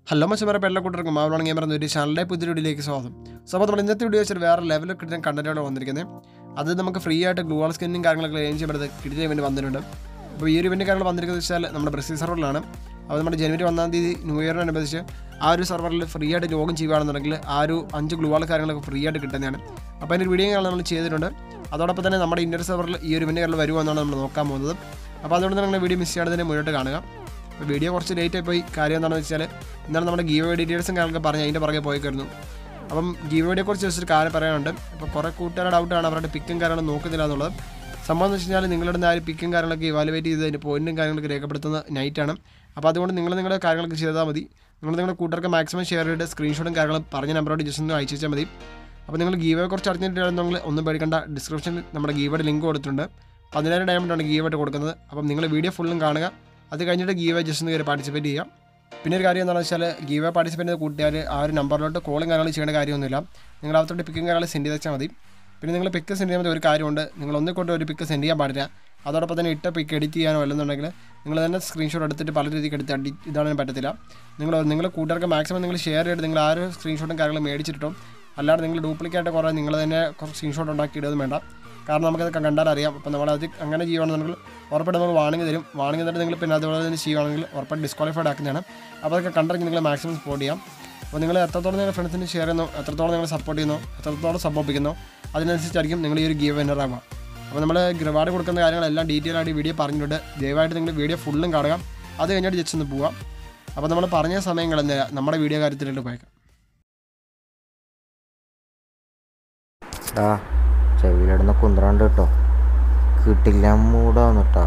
Hello മച്ചമാരെ പെല്ല കൂട്ടർക്കും മാവളാണ് ഞാൻ പറഞ്ഞ ഒരു ചാനലിൻ്റെ പുതിയ വീഡിയോയിലേക്ക് സ്വാഗതം സോ അപ്പോൾ നമ്മൾ ഇന്നത്തെ വീഡിയോ വെച്ചാൽ വേറെ ലെവലിൽ കിട്ടുന്ന കണ്ടന്റാണ് വന്നിരിക്കുന്നത് അത് നമുക്ക് ഫ്രീ ആയിട്ട് ഗ്ലൂവാൾ സ്കിന്നും കാര്യങ്ങളൊക്കെ ക്ലെയിം ചെയ്യുമ്പോൾ കിട്ടിയ ഇവൻറ്റ് വന്നിട്ടുണ്ട് അപ്പോൾ ഈ ഒരു ഇവൻറ്റ് കാര്യങ്ങൾ വന്നിരിക്കുന്നത് വെച്ചാൽ നമ്മുടെ ബ്രസീൽ സർവറിലാണ് അപ്പോൾ നമ്മുടെ ജനുവരി ഒന്നാം തീയതി ന്യൂ ഇയറിനനുബന്ധിച്ച് ആ ഒരു സർവറിൽ ഫ്രീ ആയിട്ട് ലോഗിൻ ചെയ്യുകയാണെന്നുണ്ടെങ്കിൽ ആ ഒരു അഞ്ച് ഗ്ലൂവാൾ കാര്യങ്ങളൊക്കെ ഫ്രീ ആയിട്ട് കിട്ടുന്നതാണ് അപ്പോൾ അതിൻ്റെ വീഡിയോ കാര്യങ്ങൾ നമ്മൾ ചെയ്തിട്ടുണ്ട് അതോടൊപ്പം തന്നെ നമ്മുടെ ഇന്ത്യൻ സർവറിൽ ഈ ഒരു ഇവൻറ്റ് കാര്യങ്ങൾ വരുമെന്നാണ് നമ്മൾ നോക്കാൻ പോകുന്നത് അപ്പോൾ അതുകൊണ്ട് തന്നെ നിങ്ങൾ വീഡിയോ മിസ് ചെയ്യാതെ തന്നെ മുന്നോട്ട് കാണുക അപ്പോൾ വീഡിയോ കുറച്ച് ലേറ്റ് ആയി പോയി കാര്യം എന്താണെന്ന് വെച്ചാൽ ഇന്നാണ് നമ്മുടെ ഗീവ് ഡീറ്റെയിൽസും കാര്യങ്ങളൊക്കെ പറഞ്ഞ് അതിൻ്റെ പുറകെ പോയിക്കായിരുന്നു അപ്പം ഗീവ് വേഡിയെ കുറിച്ച് ജസ്റ്റ് ഒരു കാര്യം പറയാനുണ്ട് അപ്പോൾ കുറേ കൂട്ടുകാരുടെ ഡൗട്ടാണ് അവരുടെ പിക്കും കാര്യങ്ങളും നോക്കുന്നില്ല എന്നുള്ളത് സംഭവം എന്ന് വെച്ച് കഴിഞ്ഞാൽ നിങ്ങളുടെ ആ ഒരു പിക്കും കാര്യങ്ങളൊക്കെ ഇവാലുവേറ്റ് ചെയ്ത് അതിൻ്റെ പോയിന്റും കാര്യങ്ങളൊക്കെ രേഖപ്പെടുത്തുന്ന നൈറ്റാണ് അപ്പോൾ അതുകൊണ്ട് നിങ്ങൾ നിങ്ങളുടെ കാര്യങ്ങളൊക്കെ ചെയ്താൽ മതി നിങ്ങൾ നിങ്ങളുടെ കൂട്ടുകാർക്ക് മാക്സിമം ഷെയർ ചെയ്തിട്ട് സ്ക്രീൻഷോട്ടും കാര്യങ്ങളും പറഞ്ഞ നമ്പറോട് ജസ്റ്റ് ഒന്ന് അയച്ചു വെച്ചാൽ മതി അപ്പോൾ നിങ്ങൾ ഗീവയെ കുറിച്ച് അറിഞ്ഞിട്ടുണ്ടെങ്കിൽ ഒന്നും പേടിക്കേണ്ട ഡിസ്ക്രിപ്ഷനിൽ നമ്മുടെ ഗീവയുടെ ലിങ്ക് കൊടുത്തിട്ടുണ്ട് പതിനായിരം ഡയമണ്ടാണ് ഗീവായിട്ട് കൊടുക്കുന്നത് അപ്പം നിങ്ങൾ വീഡിയോ ഫുള്ളും കാണുക അത് കഴിഞ്ഞിട്ട് ഗീവ ജസ്റ്റ് ഒന്ന് കയറി പാർട്ടിസിപ്പേറ്റ് ചെയ്യാം പിന്നെ ഒരു കാര്യം എന്താണെന്ന് വെച്ചാൽ ഗീവ പാർട്ടിസിപ്പേറ്റ് ചെയ്ത കൂട്ടുകാർ ആ ഒരു നമ്പറിലോട്ട് കോളും കാര്യങ്ങളും ചെയ്യേണ്ട കാര്യമൊന്നുമില്ല നിങ്ങൾ അകത്തോട്ട് പിക്കും കാര്യങ്ങൾ സെൻഡ് ചെയ്ത് വെച്ചാൽ മതി പിന്നെ നിങ്ങൾ പിക്ക് സെൻഡ് ചെയ്യുമ്പോൾ ഒരു കാര്യമുണ്ട് നിങ്ങൾ ഒന്നിൽ കൊണ്ട് ഒരു പിക്ക് സെൻഡ് ചെയ്യാൻ പാടില്ല അതോടൊപ്പം തന്നെ ഇട്ട പിക്ക് എഡിറ്റ് ചെയ്യാനോ അല്ലെന്നുണ്ടെങ്കിൽ നിങ്ങൾ തന്നെ സ്ക്രീൻഷോട്ട് എടുത്തിട്ട് പല രീതിക്ക് എടുത്ത് അടി ഇതാണ് പറ്റത്തില്ല നിങ്ങൾ നിങ്ങളുടെ കൂട്ടുകാർക്ക് മാക്സിമം നിങ്ങൾ ഷെയർ ചെയ്ത് നിങ്ങൾ ആ ഒരു സ്ക്രീൻഷോട്ടും കാര്യങ്ങളും മേടിച്ചിട്ടോ അല്ലാതെ നിങ്ങൾ ഡ്യൂപ്ലിക്കേറ്റ് കുറേ നിങ്ങൾ തന്നെ കുറച്ച് സ്ക്രീൻഷോട്ട് ഉണ്ടാക്കി ഇടുകയും വേണ്ട കാരണം നമുക്കത് കണ്ടാൽ അറിയാം അപ്പോൾ നമ്മളത് അങ്ങനെ ചെയ്യുകയാണെന്നുണ്ടെങ്കിൽ ഉറപ്പായിട്ട് നമ്മൾ വാണിംഗ് തരും വാണിംഗ് തന്നിട്ട് നിങ്ങൾ പിന്നെ അതുപോലെ തന്നെ ചെയ്യുകയാണെങ്കിൽ ഉറപ്പായിട്ട് ഡിസ്ക്വാളിഫൈഡ് ആക്കുന്നതാണ് അപ്പോൾ അതൊക്കെ കണ്ടിറങ്ങി നിങ്ങൾ മാക്സിമം സപ്പോർട്ട് ചെയ്യാം അപ്പോൾ നിങ്ങൾ എത്രത്തോളം നിങ്ങൾ ഫ്രണ്ട്സിന് ഷെയർ ചെയ്യുന്നു എത്രത്തോളം നിങ്ങൾ സപ്പോർട്ട് ചെയ്യുന്നു എത്രത്തോളം സപ്പോർട്ടിക്കുന്നു അതിനനുസരിച്ചായിരിക്കും നിങ്ങൾ ഈ ഒരു ഗീവ് വിന്നർ ആവുക അപ്പോൾ നമ്മൾ റിവാർഡ് കൊടുക്കുന്ന കാര്യങ്ങളെല്ലാം ഡീറ്റെയിൽ ആയിട്ട് വീഡിയോ പറഞ്ഞിട്ടുണ്ട് ദയവായിട്ട് നിങ്ങൾ വീഡിയോ ഫുള്ളും കാണുക അത് കഴിഞ്ഞിട്ട് ജസ്റ്റ് ഒന്ന് പോവാം അപ്പോൾ നമ്മൾ പറഞ്ഞ സമയങ്ങൾ എന്താ നമ്മുടെ വീഡിയോ കാര്യത്തിലോട്ട് പോയേക്കാം ഡാ ചെവിയിലിടുന്ന കുന്ത്രണ്ട് കേട്ടോ കിട്ടില്ല മൂടാന്ന് കേട്ടോ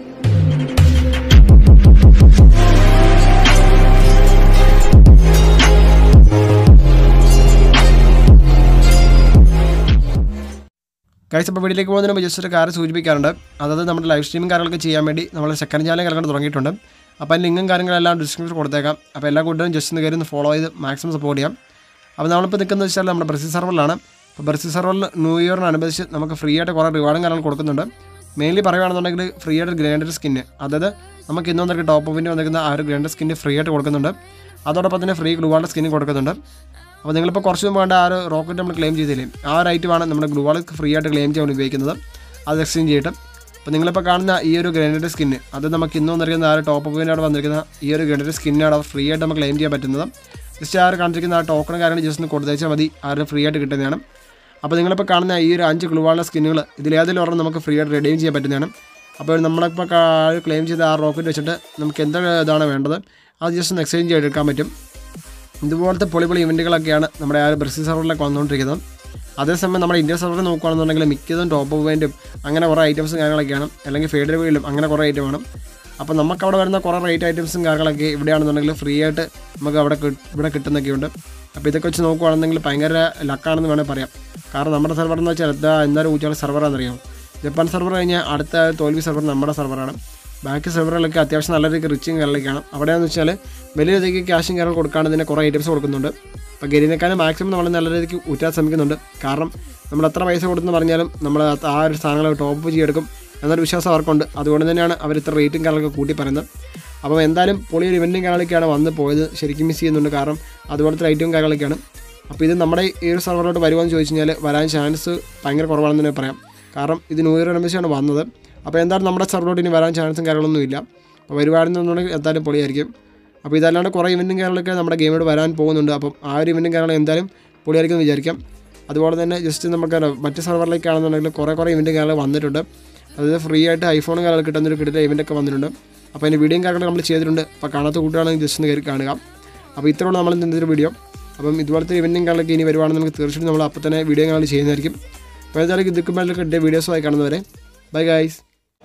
കഴിച്ച അപ്പോൾ വീട്ടിലേക്ക് പോകുന്നതിന് മുമ്പ് ജസ്റ്റ് ഒരു കാര്യം സൂചിപ്പിക്കാറുണ്ട് അതായത് നമ്മുടെ ലൈവ് സ്ട്രീമിംഗ് കാര്യങ്ങളൊക്കെ ചെയ്യാൻ വേണ്ടി നമ്മൾ സെക്കൻഡ് ചാനൽ കാര്യങ്ങൾ തുടങ്ങിയിട്ടുണ്ട് അപ്പോൾ അതിന് ലിങ്കും കാര്യങ്ങളെല്ലാം ഡിസ്ക്രിപ്ഷൻ കൊടുത്തേക്കാം അപ്പോൾ എല്ലാ കൂട്ടരും ജസ്റ്റ് ഒന്ന് കയറി ഒന്ന് ഫോളോ ചെയ്ത് മാക്സിമം സപ്പോർട്ട് ചെയ്യാം അപ്പോൾ നമ്മളിപ്പോൾ നിൽക്കുന്നത് വെച്ചാൽ നമ്മുടെ ബ്രസീൽ സർവറിലാണ് അപ്പോൾ ബ്രസീൽ സർവറിൽ ന്യൂ ഇയറിനനുബന്ധിച്ച് നമുക്ക് ഫ്രീ ആയിട്ട് കുറേ റിവാർഡും കാര്യങ്ങൾ കൊടുക്കുന്നുണ്ട് മെയിൻലി പറയുകയാണെന്നുണ്ടെങ്കിൽ ഫ്രീ ആയിട്ട് ഗ്രൈൻഡർ സ്കിന്ന് അതായത് നമുക്ക് ഇന്ന് വന്നിട്ട് ടോപ്പ് ഓഫിൻ്റെ വന്നിരിക്കുന്ന ആ ഒരു ഗ്രൈൻഡർ സ്കിന്ന് ഫ്രീ ആയിട്ട് കൊടുക്കുന്നുണ്ട് അതോടൊപ്പം തന്നെ ഫ്രീ ഗ്ലൂവാളുടെ സ്കിന്നും കൊടുക്കുന്നുണ്ട് അപ്പോൾ നിങ്ങളിപ്പോൾ കുറച്ച് മുമ്പ് വേണ്ട ആ ഒരു റോക്കറ്റ് നമ്മൾ ക്ലെയിം ചെയ്തില്ലേ ആ ഒരു ഐറ്റമാണ് നമ്മുടെ ഗ്ലൂവാൾ ഫ്രീ ആയിട്ട് ക്ലെയിം ചെയ്യാൻ വേണ്ടി ഉപയോഗിക്കുന്നത് അത് എക്സ്ചേഞ്ച് ചെയ്തിട്ട് അപ്പോൾ നിങ്ങളിപ്പോൾ കാണുന്ന ഈ ഒരു ഗ്രനേഡ് സ്കിന്ന് അത് നമുക്ക് ഇന്ന് വന്നിരിക്കുന്ന ആ ഒരു ടോപ്പ് പോയിൻ്റ് വന്നിരിക്കുന്ന ഈ ഒരു ഗ്രനേഡ് സ്കിന്നാണ് ഫ്രീ ആയിട്ട് നമുക്ക് ക്ലെയിം ചെയ്യാൻ പറ്റുന്നത് ജസ്റ്റ് ആ ഒരു കാണിച്ചിരിക്കുന്ന ആ ടോക്കണും കാര്യങ്ങൾ ജസ്റ്റ് ഒന്ന് കൊടുത്തേച്ചാൽ മതി ആ ഒരു ഫ്രീ ആയിട്ട് കിട്ടുന്നതാണ് അപ്പോൾ നിങ്ങളിപ്പോൾ കാണുന്ന ഈ ഒരു അഞ്ച് ഗ്ലൂവാളുടെ സ്കിന്നുകൾ ഇതിലേതെങ്കിലും ഒരെണ്ണം നമുക്ക് ഫ്രീ ആയിട്ട് റെഡീം ചെയ്യാൻ പറ്റുന്നതാണ് അപ്പോൾ നമ്മളിപ്പോൾ ക്ലെയിം ചെയ്ത ആ റോക്കറ്റ് വെച്ചിട്ട് നമുക്ക് എന്ത് ഇതാണ് വേണ്ടത് അത് ജസ്റ്റ് ഒന്ന് എക്സ്ചേഞ്ച് ചെയ്തെടുക്കാൻ പറ്റും ഇതുപോലത്തെ പൊളി പൊളി ഇവൻറ്റുകളൊക്കെയാണ് നമ്മുടെ ആ ഒരു ബ്രസീൽ സർവറിലൊക്കെ വന്നുകൊണ്ടിരിക്കുന്നത് അതേസമയം നമ്മുടെ ഇന്ത്യ സർവറിൽ നോക്കുകയാണെന്നുണ്ടെങ്കിൽ മിക്കതും ടോപ്പ് പോയിൻറ്റും അങ്ങനെ കുറേ ഐറ്റംസും കാര്യങ്ങളൊക്കെയാണ് അല്ലെങ്കിൽ ഫേഡ് വീലും അങ്ങനെ കുറേ ഐറ്റമാണ് അപ്പോൾ നമുക്ക് അവിടെ വരുന്ന കുറേ റേറ്റ് ഐറ്റംസും കാര്യങ്ങളൊക്കെ ഇവിടെയാണെന്നുണ്ടെങ്കിൽ ഫ്രീ ആയിട്ട് നമുക്ക് അവിടെ കി- ഇവിടെ കിട്ടുന്നൊക്കെയുണ്ട് അപ്പോൾ ഇതൊക്കെ വെച്ച് നോക്കുകയാണെന്നുണ്ടെങ്കിൽ ഭയങ്കര ലക്കാണെന്ന് വേണമെങ്കിൽ പറയാം കാരണം നമ്മുടെ സെർവർ എന്ന് വെച്ചാൽ എന്താ എന്തായാലും ഊച്ചാൽ സെർവറാണെന്നറിയാം ജപ്പാൻ സെർവർ കഴിഞ്ഞാൽ അടുത്ത തോൽവി സെർവർ നമ്മുടെ സെർവറാണ് ബാക്കി സെർവറുകളൊക്കെ അത്യാവശ്യം നല്ല രീതിക്ക് റിച്ചും കാര്യങ്ങളൊക്കെയാണ് അവിടെയെന്ന് വെച്ചാൽ വലിയ രീതിക്ക് ക്യാഷും കാര്യങ്ങൾ കൊടുക്കാണ്ട് ഇതിന് കുറേ ഐറ്റംസ് കൊടുക്കുന്നുണ്ട് അപ്പോൾ ഗരീനേക്കാളും മാക്സിമം നമ്മൾ നല്ല രീതിക്ക് ഊറ്റാൻ ശ്രമിക്കുന്നുണ്ട് കാരണം നമ്മൾ എത്ര പൈസ കൊടുത്തെന്ന് പറഞ്ഞാലും നമ്മൾ ആ ഒരു സാധനങ്ങൾ ടോപ്പ് ചെയ്തെടുക്കും എന്നൊരു വിശ്വാസം അവർക്കുണ്ട് അതുകൊണ്ട് തന്നെയാണ് അവർ ഇത്ര റേറ്റും കാര്യങ്ങളൊക്കെ കൂട്ടി പറയുന്നത് അപ്പോൾ എന്തായാലും പൊളിയൊരു ഇവൻറ്റും കാര്യങ്ങളൊക്കെയാണ് വന്ന് പോയത് ശരിക്കും മിസ് ചെയ്യുന്നുണ്ട് കാരണം അതുപോലത്തെ ഐറ്റവും കാര്യങ്ങളൊക്കെയാണ് അപ്പോൾ ഇത് നമ്മുടെ ഈ ഒരു സെർവറിലോട്ട് വരുവാന്ന് ചോദിച്ചു കഴിഞ്ഞാൽ വരാൻ ചാൻസ് ഭയങ്കര കുറവാണെന്ന് തന്നെ പറയാം കാരണം ഇത് ന്യൂ ഇയർ അനുബന്ധിച്ചാണ് വന്നത് അപ്പോൾ എന്തായാലും നമ്മുടെ സെർവറിലോട്ട് ഇനി വരാൻ ചാൻസും കാര്യങ്ങളൊന്നും ഇല്ല അപ്പോൾ വരുവാണെന്നുണ്ടെങ്കിൽ എന്തായാലും പൊളിയായിരിക്കും അപ്പോൾ ഇതല്ലാണ്ട് കുറേ ഇവൻറ്റും കാര്യങ്ങളൊക്കെ നമ്മുടെ ഗെയിമിലോട്ട് വരാൻ പോകുന്നുണ്ട് അപ്പം ആ ഒരു ഇവൻറ്റും കാര്യങ്ങളും എന്തായാലും പൊളിയായിരിക്കും എന്ന് വിചാരിക്കാം അതുപോലെ തന്നെ ജസ്റ്റ് നമുക്ക് മറ്റ് സെർവറിലേക്കാണെന്നുണ്ടെങ്കിൽ കുറേ കുറേ ഇവൻറ്റും കാര്യങ്ങൾ വന്നിട്ടുണ്ട് അതായത് ഫ്രീ ആയിട്ട് ഐഫോണും കാര്യങ്ങൾ കിട്ടുന്ന ഒരു കിട്ടുന്ന ഇവൻ്റൊക്കെ വന്നിട്ടുണ്ട് അപ്പോൾ അതിൻ്റെ വീഡിയോയും കാര്യങ്ങളും നമ്മൾ ചെയ്തിട്ടുണ്ട് അപ്പോൾ കാണാത്ത കൂട്ടുകാരാണെങ്കിൽ ജസ്റ്റ് ഒന്ന് കയറി കാണുക അപ്പോൾ ഇത്രയുള്ള നമ്മൾ ഇന്നത്തെ വീഡിയോ അപ്പം ഇതുപോലത്തെ ഇവൻറ്റും കാര്യങ്ങളൊക്കെ ഇനി വരുവാണെങ്കിൽ നമുക്ക് തീർച്ചയായിട്ടും നമ്മൾ അപ്പോൾ തന്നെ വീഡിയോ കാര്യങ്ങൾ ചെയ്യുന്നതായിരിക്കും അപ്പോൾ ഏതായാലും ഇതൊക്കെ കിട്ടിയ വീഡിയോസുമായി കാണുന്നവരെ bye guys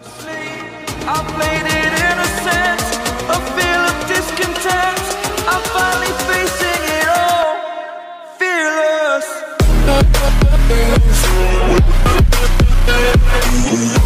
I played it innocent, a feel of discontent. I'm finally facing it all, fearless.